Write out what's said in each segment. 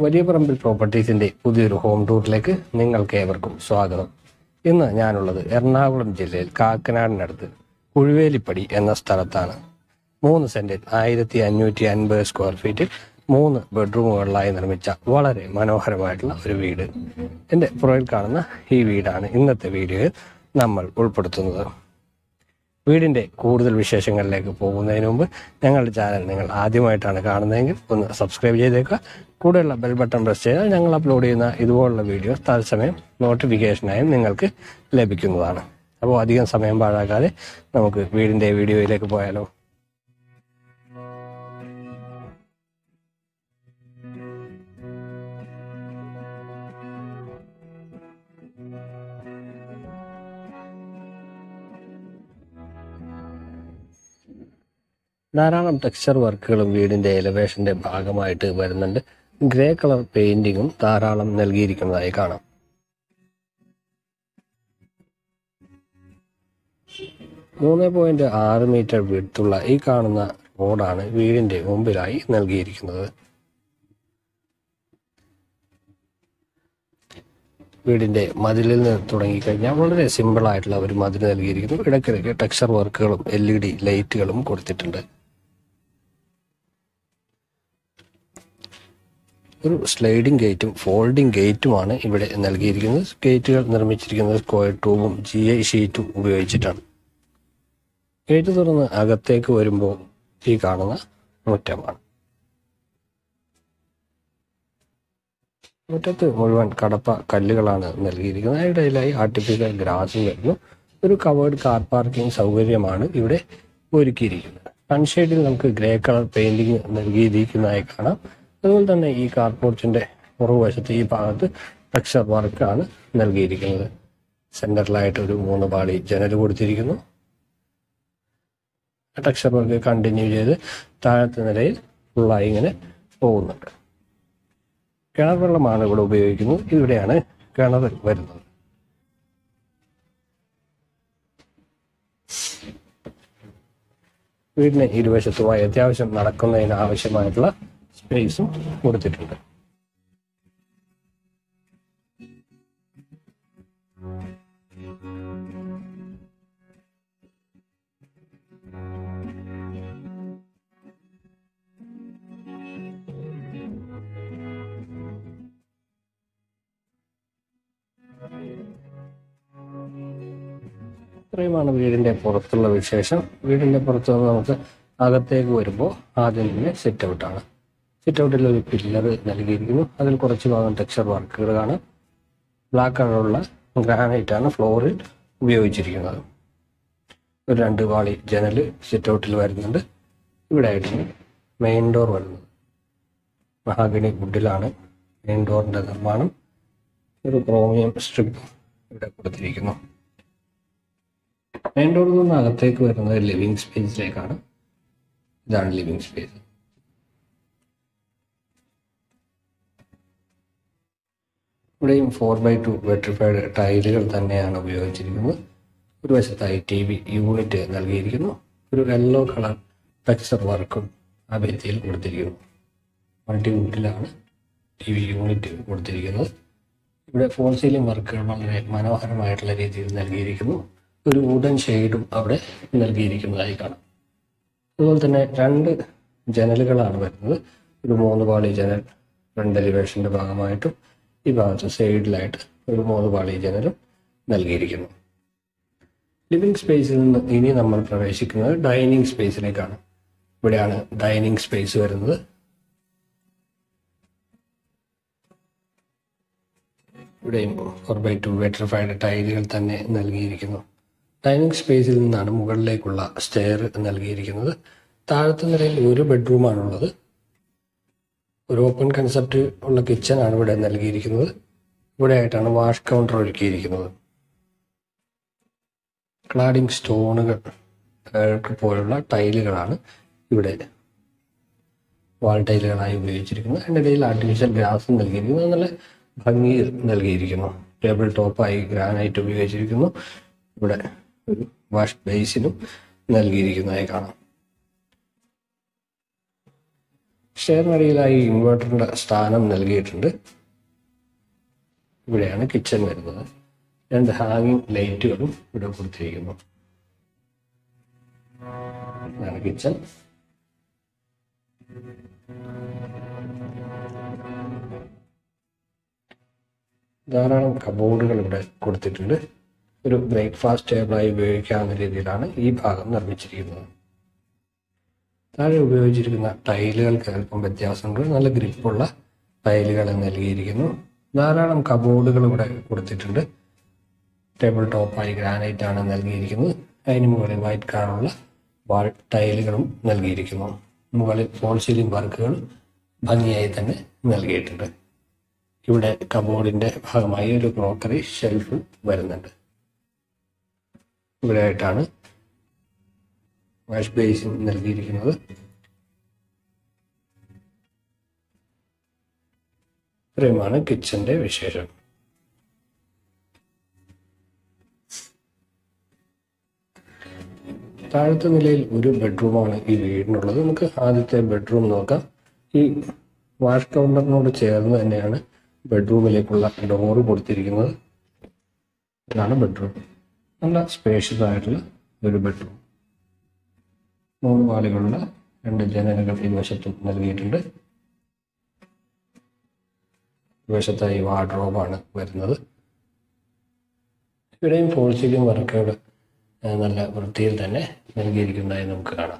വലിയ പറമ്പിൽ പ്രോപ്പർട്ടീസിന്റെ പുതിയൊരു ഹോം ടൂറിലേക്ക് നിങ്ങൾക്ക് ഏവർക്കും സ്വാഗതം ഇന്ന് ഞാനുള്ളത് എറണാകുളം ജില്ലയിൽ കാക്കനാടിനടുത്ത് കുഴുവേലിപ്പടി എന്ന സ്ഥലത്താണ് മൂന്ന് സെന്റിൽ ആയിരത്തി അഞ്ഞൂറ്റി അൻപത് സ്ക്വയർ ഫീറ്റിൽ മൂന്ന് ബെഡ്റൂമുകളിലായി നിർമ്മിച്ച വളരെ മനോഹരമായിട്ടുള്ള ഒരു വീട് എൻ്റെ പുറകിൽ കാണുന്ന ഈ വീടാണ് ഇന്നത്തെ വീഡിയോയിൽ നമ്മൾ ഉൾപ്പെടുത്തുന്നത് വീടിന്റെ കൂടുതൽ വിശേഷങ്ങളിലേക്ക് പോകുന്നതിന് മുമ്പ് ഞങ്ങളുടെ ചാനൽ നിങ്ങൾ ആദ്യമായിട്ടാണ് കാണുന്നതെങ്കിൽ ഒന്ന് സബ്സ്ക്രൈബ് ചെയ്തേക്കുക കൂടെയുള്ള ബെൽ ബട്ടൺ പ്രസ് ചെയ്താൽ ഞങ്ങൾ അപ്ലോഡ് ചെയ്യുന്ന ഇതുപോലുള്ള വീഡിയോസ് തത്സമയം നോട്ടിഫിക്കേഷനായും നിങ്ങൾക്ക് ലഭിക്കുന്നതാണ് അപ്പോൾ അധികം സമയം പാഴാക്കാതെ നമുക്ക് വീടിന്റെ വീഡിയോയിലേക്ക് പോയാലോ ധാരാളം ടെക്സ്ചർ വർക്കുകളും വീടിന്റെ എലവേഷന്റെ ഭാഗമായിട്ട് വരുന്നുണ്ട് ഗ്രേ കളർ പെയിന്റിങ്ങും ധാരാളം നൽകിയിരിക്കുന്നതായി കാണാം മൂന്ന് പോയിന്റ് ആറ് മീറ്റർ വിടുത്തുള്ള ഈ കാണുന്ന റോഡാണ് വീടിന്റെ മുമ്പിലായി നൽകിയിരിക്കുന്നത് വീടിന്റെ മതിലിൽ നിന്ന് തുടങ്ങിക്കഴിഞ്ഞാൽ വളരെ സിമ്പിൾ ആയിട്ടുള്ള ഒരു മതിൽ നൽകിയിരിക്കുന്നു ഇടയ്ക്കിടയ്ക്ക് ടെക്സ്ചർ വർക്കുകളും എൽ ഇ ഡി ലൈറ്റുകളും കൊടുത്തിട്ടുണ്ട് ഒരു സ്ലൈഡിംഗ് ഗേറ്റും ഫോൾഡിംഗ് ഗേറ്റുമാണ് ഇവിടെ നൽകിയിരിക്കുന്നത് ഗേറ്റുകൾ നിർമ്മിച്ചിരിക്കുന്നത് സ്ക്വയർ ട്യൂബും ജി ഐ ഷീറ്റും ഉപയോഗിച്ചിട്ടാണ് ഗേറ്റ് തുറന്ന് അകത്തേക്ക് വരുമ്പോൾ ഈ കാണുന്ന മുറ്റമാണ് മുറ്റത്ത് മുഴുവൻ കടപ്പ കല്ലുകളാണ് നൽകിയിരിക്കുന്നത് ഇടയിലായി ആർട്ടിഫിഷ്യൽ ഗ്രാസും വരുന്നു ഒരു കവേർഡ് കാർ പാർക്കിംഗ് സൗകര്യമാണ് ഇവിടെ ഒരുക്കിയിരിക്കുന്നത് സൺഷെയ്ഡിൽ നമുക്ക് ഗ്രേ കളർ പെയിന്റിംഗ് നൽകിയിരിക്കുന്നതായി കാണാം അതുപോലെ തന്നെ ഈ കാർ പോർച്ചിന്റെ പുറകുവശത്ത് ഈ ഭാഗത്ത് ടെക്സ്ചർ വർക്കാണ് നൽകിയിരിക്കുന്നത് സെന്ററിലായിട്ട് ഒരു മൂന്ന് പാളി ജനൽ കൊടുത്തിരിക്കുന്നു ടെക്സ്ചർ വർക്ക് കണ്ടിന്യൂ ചെയ്ത് താഴത്തെ നിലയിൽ ഫുള്ളായി ഇങ്ങനെ പോകുന്നുണ്ട് കിണർ വെള്ളമാണ് ഇവിടെ ഉപയോഗിക്കുന്നത് ഇവിടെയാണ് കിണർ വരുന്നത് വീടിന് ഇരുവശത്തുമായി അത്യാവശ്യം നടക്കുന്നതിന് ആവശ്യമായിട്ടുള്ള സ്പേസും കൊടുത്തിട്ടുണ്ട് ഇത്രയുമാണ് വീടിന്റെ പുറത്തുള്ള വിശേഷം വീടിന്റെ പുറത്ത് നിന്ന് നമുക്ക് അകത്തേക്ക് വരുമ്പോൾ ആദ്യം തന്നെ സിറ്റ് ഔട്ടാണ് സിറ്റ് ഔട്ടിൽ ഒരു പില്ലർ നൽകിയിരിക്കുന്നു അതിൽ കുറച്ച് ഭാഗം ടെക്സ്ചർ വർക്കുകൾ കാണാം ബ്ലാക്ക് കളറുള്ള ഗ്രാനൈറ്റ് ആണ് ഫ്ലോറിൽ ഉപയോഗിച്ചിരിക്കുന്നത് ഒരു രണ്ട് പാളി ജനൽ സിറ്റ് ഔട്ടിൽ വരുന്നുണ്ട് ഇവിടെ ആയിട്ടാണ് മെയിൻ ഡോർ വരുന്നത് മഹാഗണി വുഡിലാണ് മെയിൻ ഡോറിന്റെ നിർമ്മാണം ഒരു ക്രോമിയം സ്ട്രിപ്പ് ഇവിടെ കൊടുത്തിരിക്കുന്നു മെയിൻ ഡോറിൽ നിന്ന് അകത്തേക്ക് വരുന്നത് ലിവിങ് സ്പേസിലേക്കാണ് ഇതാണ് ലിവിങ് സ്പേസ് ഇവിടെയും ഫോർ ബൈ ടു വെട്രിഫൈഡ് ടൈലുകൾ തന്നെയാണ് ഉപയോഗിച്ചിരിക്കുന്നത് ഒരു വശത്തായി ടി വി യൂണിറ്റ് നൽകിയിരിക്കുന്നു ഒരു യെല്ലോ കളർ ടെക്സ്ചർ വർക്കും ആ ഭിത്തിയിൽ കൊടുത്തിരിക്കുന്നു മൾട്ടിവുഡിലാണ് ടി വി യൂണിറ്റ് കൊടുത്തിരിക്കുന്നത് ഇവിടെ ഫോൾ സീലിംഗ് വർക്കുകൾ വളരെ മനോഹരമായിട്ടുള്ള രീതിയിൽ നൽകിയിരിക്കുന്നു ഒരു വുഡൻ ഷെയ്ഡും അവിടെ നൽകിയിരിക്കുന്നതായി കാണാം അതുപോലെ തന്നെ രണ്ട് ജനലുകളാണ് വരുന്നത് ഒരു മൂന്ന് പാളി ജനൽ ഫ്രണ്ട് എലിവേഷന്റെ ഭാഗമായിട്ടും ഈ ഭാഗത്ത് സൈഡിലായിട്ട് ഒരു മൂന്ന് പാളി ജനലും നൽകിയിരിക്കുന്നു ലിവിംഗ് സ്പേസിൽ നിന്ന് ഇനി നമ്മൾ പ്രവേശിക്കുന്നത് ഡൈനിങ് സ്പേസിലേക്കാണ് ഇവിടെയാണ് ഡൈനിങ് സ്പേസ് വരുന്നത് ഇവിടെയും ഫോർ ബൈ ടു വെട്രിഫൈഡ് ടൈലുകൾ തന്നെ നൽകിയിരിക്കുന്നു ഡൈനിങ് സ്പേസിൽ നിന്നാണ് മുകളിലേക്കുള്ള സ്റ്റെയർ നൽകിയിരിക്കുന്നത് താഴത്തെ നിലയിൽ ഒരു ബെഡ്റൂമാണുള്ളത് ഒരു ഓപ്പൺ കൺസെപ്റ്റ് ഉള്ള കിച്ചൺ ആണ് ഇവിടെ നൽകിയിരിക്കുന്നത് ഇവിടെ ആയിട്ടാണ് വാഷ് കൗണ്ടർ ഒരുക്കിയിരിക്കുന്നത് ക്ലാഡിംഗ് സ്റ്റോണുകൾ പോലുള്ള ടൈലുകളാണ് ഇവിടെ വാൾ ടൈലുകളായി ഉപയോഗിച്ചിരിക്കുന്നത് അതിനിടയിൽ ആർട്ടിഫിഷ്യൽ ഗ്രാസും നൽകിയിരിക്കുന്നു അത് നല്ല ഭംഗിയിൽ നൽകിയിരിക്കുന്നു ടേബിൾ ടോപ്പായി ഗ്രാനൈറ്റ് ഉപയോഗിച്ചിരിക്കുന്നു ഇവിടെ ഒരു വാഷ് ബേസിനും നൽകിയിരിക്കുന്നതായി കാണാം സ്റ്റെയറിനടിയിലായി ഇൻവെർട്ടറിൻ്റെ സ്ഥാനം നൽകിയിട്ടുണ്ട് ഇവിടെയാണ് കിച്ചൺ വരുന്നത് രണ്ട് ഹാങ്ങിങ് ലൈറ്റുകളും ഇവിടെ കൊടുത്തിരിക്കുന്നു ഇതാണ് കിച്ചൺ ധാരാളം കബോർഡുകൾ ഇവിടെ കൊടുത്തിട്ടുണ്ട് ഒരു ബ്രേക്ക്ഫാസ്റ്റ് ടേബിളായി ഉപയോഗിക്കാവുന്ന രീതിയിലാണ് ഈ ഭാഗം നിർമ്മിച്ചിരിക്കുന്നത് താഴെ ഉപയോഗിച്ചിരിക്കുന്ന ടൈലുകൾക്ക് അല്പം വ്യത്യാസമുണ്ട് നല്ല ഗ്രിപ്പുള്ള ടൈലുകൾ നൽകിയിരിക്കുന്നു ധാരാളം കബോർഡുകൾ ഇവിടെ കൊടുത്തിട്ടുണ്ട് ടേബിൾ ടോപ്പായി ഗ്രാനൈറ്റ് ആണ് നൽകിയിരിക്കുന്നത് അതിന് മുകളിൽ വൈറ്റ് കളറുള്ള വാൾ ടൈലുകളും നൽകിയിരിക്കുന്നു മുകളിൽ ഫോൾ സീലിംഗ് വർക്കുകൾ ഭംഗിയായി തന്നെ നൽകിയിട്ടുണ്ട് ഇവിടെ കബോർഡിന്റെ ഭാഗമായി ഒരു ക്രോക്കറി ഷെൽഫ് വരുന്നുണ്ട് ഇവിടെ ആയിട്ടാണ് വാഷ് ബേസിൻ നൽകിയിരിക്കുന്നത് ഇത്രയുമാണ് കിച്ചന്റെ വിശേഷം താഴത്തെ നിലയിൽ ഒരു ബെഡ്റൂമാണ് ഈ വീടിനുള്ളത് നമുക്ക് ആദ്യത്തെ ബെഡ്റൂം നോക്കാം ഈ വാഷ് കൗണ്ടറിനോട് ചേർന്ന് തന്നെയാണ് ബെഡ്റൂമിലേക്കുള്ള ഡോറ് കൊടുത്തിരിക്കുന്നത് ഇതാണ് ബെഡ്റൂം നല്ല സ്പേഷ്യസ് ആയിട്ടുള്ള ഒരു ബെഡ്റൂം മൂന്ന് വാളുകളുള്ള രണ്ട് ജനലുകൾ ഇരുവശത്തും നൽകിയിട്ടുണ്ട് ഇരുവശത്തായി വാർഡ്രോബാണ് വരുന്നത് ഇവിടെയും ഫോൾ സീലിംഗ് വർക്കുകൾ ഏഹ്, നല്ല വൃത്തിയിൽ തന്നെ നൽകിയിരിക്കുന്നതായി നമുക്ക് കാണാം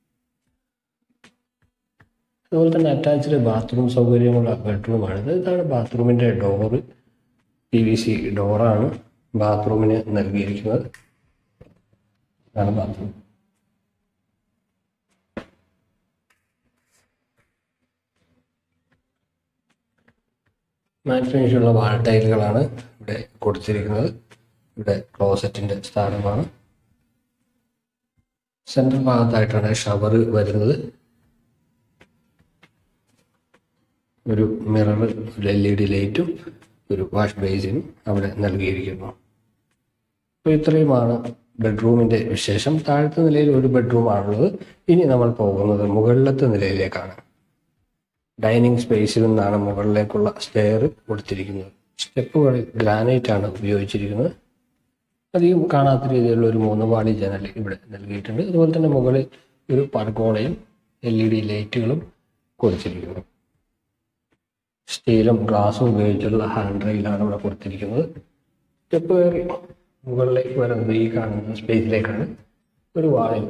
അതുപോലെ തന്നെ അറ്റാച്ച്ഡ് ബാത്റൂം സൗകര്യമുള്ള ബെഡ്റൂമാണിത് ഇതാണ് ബാത്റൂമിൻ്റെ ഡോറ് പി വി സി ഡോറാണ് ബാത്റൂമിന് നൽകിയിരിക്കുന്നത് ഇതാണ് ബാത്റൂം മാറ്റ് ഫിനിഷുള്ള വാൾ ടൈലുകളാണ് ഇവിടെ കൊടുത്തിരിക്കുന്നത് ഇവിടെ ക്ലോസറ്റിന്റെ സ്ഥാനമാണ് സെൻട്രൽ ഭാഗത്തായിട്ടാണ് ഷവർ വരുന്നത് ഒരു മിറർ ഒരു എൽ ഇ ഡി ലൈറ്റും ഒരു വാഷ് ബേസിനും അവിടെ നൽകിയിരിക്കുന്നു അപ്പോൾ ഇത്രയുമാണ് ബെഡ്റൂമിന്റെ വിശേഷം താഴത്തെ നിലയിൽ ഒരു ബെഡ്റൂമാണുള്ളത് ഇനി നമ്മൾ പോകുന്നത് മുകളിലത്തെ നിലയിലേക്കാണ് ഡൈനിങ് സ്പേസിൽ നിന്നാണ് മുകളിലേക്കുള്ള സ്റ്റെയർ കൊടുത്തിരിക്കുന്നത് സ്റ്റെപ്പുകളിൽ ഗ്രാനൈറ്റ് ആണ് ഉപയോഗിച്ചിരിക്കുന്നത് അധികം കാണാത്ത രീതിയിലുള്ള ഒരു മൂന്ന് പാളി ജനൽ ഇവിടെ നൽകിയിട്ടുണ്ട് അതുപോലെ തന്നെ മുകളിൽ ഒരു പർഗോളയും എൽ ഇ ഡി ലൈറ്റുകളും കൊടുത്തിരിക്കുന്നു സ്റ്റീലും ഗ്ലാസും ഉപയോഗിച്ചുള്ള ഹാൻഡ് റെയിലാണ് ഇവിടെ കൊടുത്തിരിക്കുന്നത് സ്റ്റെപ്പ് കയറി മുകളിലേക്ക് വരുന്നത് ഈ കാണുന്ന സ്പേസിലേക്കാണ് ഒരു വാളിൽ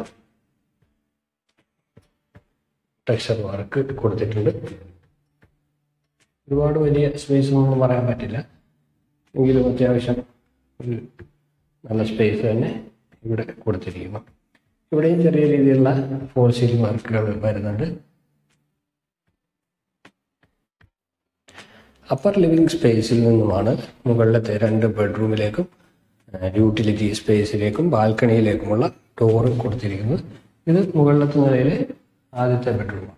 ടെക്സ്ചർ വർക്ക് കൊടുത്തിട്ടുണ്ട് ഒരുപാട് വലിയ സ്പേസ് ഒന്നും പറയാൻ പറ്റില്ല എങ്കിലും അത്യാവശ്യം ഒരു നല്ല സ്പേസ് തന്നെ ഇവിടെ കൊടുത്തിരിക്കുന്നു ഇവിടെയും ചെറിയ രീതിയിലുള്ള ഫോൾ സീലിംഗ് വർക്കുകൾ വരുന്നുണ്ട് അപ്പർ ലിവിംഗ് സ്പേസിൽ നിന്നുമാണ് മുകളിലത്തെ രണ്ട് ബെഡ്റൂമിലേക്കും യൂട്ടിലിറ്റി സ്പേസിലേക്കും ബാൽക്കണിയിലേക്കുമുള്ള ഡോറ് കൊടുത്തിരിക്കുന്നത് ഇത് മുകളിലത്തെ നിലയിലെ ആദ്യത്തെ ബെഡ്റൂമാണ്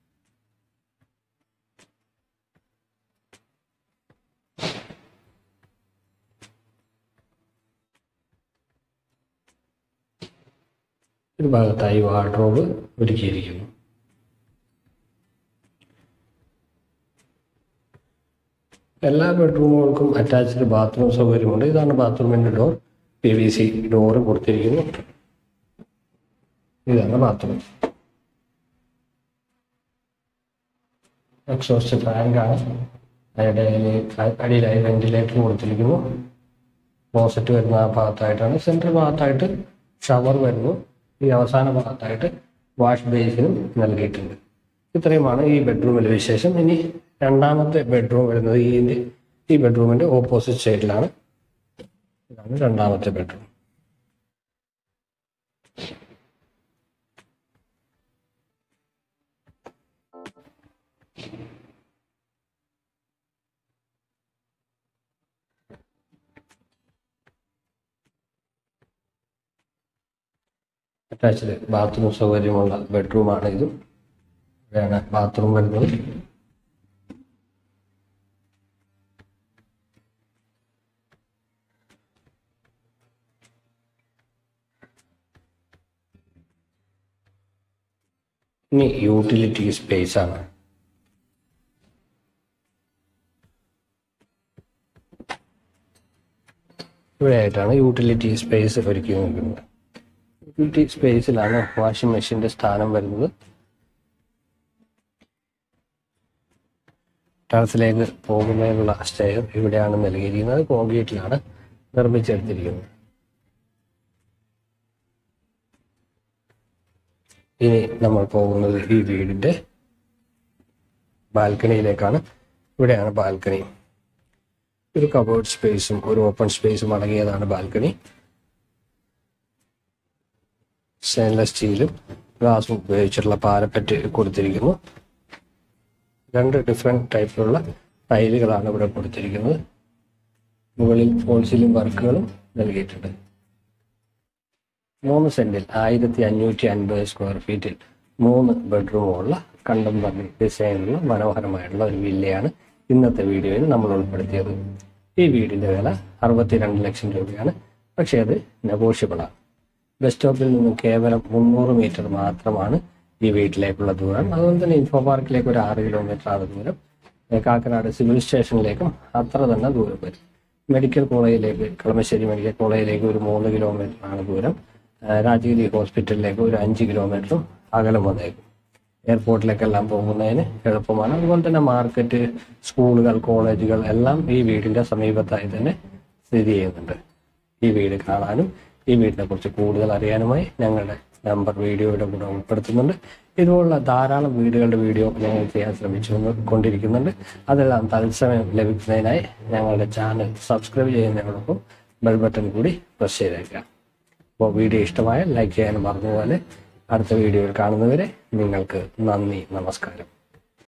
ഒരു ഭാഗത്തായി വാർഡ്രോബ് ഒരുക്കിയിരിക്കുന്നു എല്ലാ ബെഡ്റൂമുകൾക്കും അറ്റാച്ച്ഡ് ബാത്റൂം സൗകര്യമുണ്ട് ഇതാണ് ബാത്റൂമിന്റെ door P V C door കൊടുത്തിരിക്കുന്നു ഇതാണ് ബാത്റൂം എക്സോസ്റ്റ് ഫാങ്കാണ് അതിൻ്റെ അടിയിലായി വെന്റിലേറ്റർ കൊടുത്തിരിക്കുന്നു ക്ലോസറ്റ് വരുന്ന ആ ഭാഗത്തായിട്ടാണ് സെൻട്രൽ ഭാഗത്തായിട്ട് ഷവർ വരുന്നു ഈ അവസാന ഭാഗത്തായിട്ട് വാഷ് ബേസിനും നൽകിയിട്ടുണ്ട് ഇത്രയുമാണ് ഈ ബെഡ്റൂമിലെ വിശേഷം ഇനി രണ്ടാമത്തെ ബെഡ്റൂം വരുന്നത് ഈ ഈ ബെഡ്റൂമിന്റെ ഓപ്പോസിറ്റ് സൈഡിലാണ് ഇതാണ് രണ്ടാമത്തെ ബെഡ്റൂം അറ്റാച്ച്ഡ് ബാത്റൂം സൗകര്യമുള്ള ബെഡ്റൂമാണ് ഇതും ഇവിടെയാണ് ബാത്റൂം വരുന്നത് ഇനി യൂട്ടിലിറ്റി സ്പേസ് ആണ് ഇവിടെയായിട്ടാണ് യൂട്ടിലിറ്റി സ്പേസ് ഒരുക്കി നിൽക്കുന്നത് യൂട്ടിലിറ്റി സ്പേസിലാണ് വാഷിംഗ് മെഷീൻ്റെ സ്ഥാനം വരുന്നത് ടെറസിലേക്ക് പോകുന്നതിനുള്ള സ്റ്റെയർ ഇവിടെയാണ് നൽകിയിരിക്കുന്നത് കോൺക്രീറ്റിലാണ് നിർമ്മിച്ചെടുത്തിരിക്കുന്നത് ഇനി നമ്മൾ പോകുന്നത് ഈ വീടിന്റെ ബാൽക്കണിയിലേക്കാണ് ഇവിടെയാണ് ബാൽക്കണി ഒരു കബോർഡ് സ്പേസും ഒരു ഓപ്പൺ സ്പേസും അടങ്ങിയതാണ് ബാൽക്കണി സ്റ്റെയിൻലെസ് സ്റ്റീലും ഗ്ലാസും ഉപയോഗിച്ചിട്ടുള്ള പാരപ്പറ്റ് കൊടുത്തിരിക്കുന്നു രണ്ട് ഡിഫറെൻറ്റ് ടൈപ്പിലുള്ള ടൈലുകളാണ് ഇവിടെ കൊടുത്തിരിക്കുന്നത് മുകളിൽ ഫോൾ സീലിംഗ് വർക്കുകളും നൽകിയിട്ടുണ്ട് മൂന്ന് സെന്റിൽ ആയിരത്തി അഞ്ഞൂറ്റി അൻപത് സ്ക്വയർ ഫീറ്റിൽ മൂന്ന് ബെഡ്റൂമുള്ള കണ്ടംപററി ഡിസൈനുള്ള മനോഹരമായിട്ടുള്ള ഒരു വില്ലയാണ് ഇന്നത്തെ വീഡിയോയിൽ നമ്മൾ ഉൾപ്പെടുത്തിയത് ഈ വീടിന്റെ വില അറുപത്തിരണ്ട് ലക്ഷം രൂപയാണ് പക്ഷേ അത് നെഗോഷ്യബിളാണ് ബസ് സ്റ്റോപ്പിൽ നിന്നും കേവലം മുന്നൂറ് മീറ്റർ മാത്രമാണ് ഈ വീട്ടിലേക്കുള്ള ദൂരം അതുപോലെ തന്നെ ഇൻഫോ പാർക്കിലേക്ക് ഒരു ആറ് കിലോമീറ്റർ ആണ് ദൂരം ഏ, കാക്കനാട് സിവിൽ സ്റ്റേഷനിലേക്കും അത്ര തന്നെ ദൂരം വരും മെഡിക്കൽ കോളേജിലേക്ക് കളമശ്ശേരി മെഡിക്കൽ കോളേജിലേക്ക് ഒരു മൂന്ന് കിലോമീറ്റർ ആണ് ദൂരം ആ, രാജഗിരി ഹോസ്പിറ്റലിലേക്ക് ഒരു അഞ്ച് കിലോമീറ്ററും അകലം വന്നേക്കും എയർപോർട്ടിലേക്കെല്ലാം പോകുന്നതിന് എളുപ്പമാണ് അതുപോലെ തന്നെ മാർക്കറ്റ് സ്കൂളുകൾ കോളേജുകൾ എല്ലാം ഈ വീടിന്റെ സമീപത്തായി തന്നെ സ്ഥിതി ചെയ്യുന്നുണ്ട് ഈ വീട് കാണാനും ഈ വീടിനെ കുറിച്ച് കൂടുതൽ അറിയാനുമായി ഞങ്ങളുടെ നമ്പർ വീഡിയോയുടെ കൂടെ ഉൾപ്പെടുത്തുന്നുണ്ട് ഇതുപോലുള്ള ധാരാളം വീടുകളുടെ വീഡിയോ ഞങ്ങൾ ചെയ്യാൻ ശ്രമിച്ചു കൊണ്ടിരിക്കുന്നുണ്ട് അതെല്ലാം തത്സമയം ലഭിക്കുന്നതിനായി ഞങ്ങളുടെ ചാനൽ സബ്സ്ക്രൈബ് ചെയ്യുന്നതിനോടൊപ്പം ബെൽ ബട്ടൺ കൂടി പ്രസ് ചെയ്തേക്കാം അപ്പോൾ വീഡിയോ ഇഷ്ടമായ ലൈക്ക് ചെയ്യാനും മറന്നുപോലെ അടുത്ത വീഡിയോയിൽ കാണുന്നവരെ നിങ്ങൾക്ക് നന്ദി നമസ്കാരം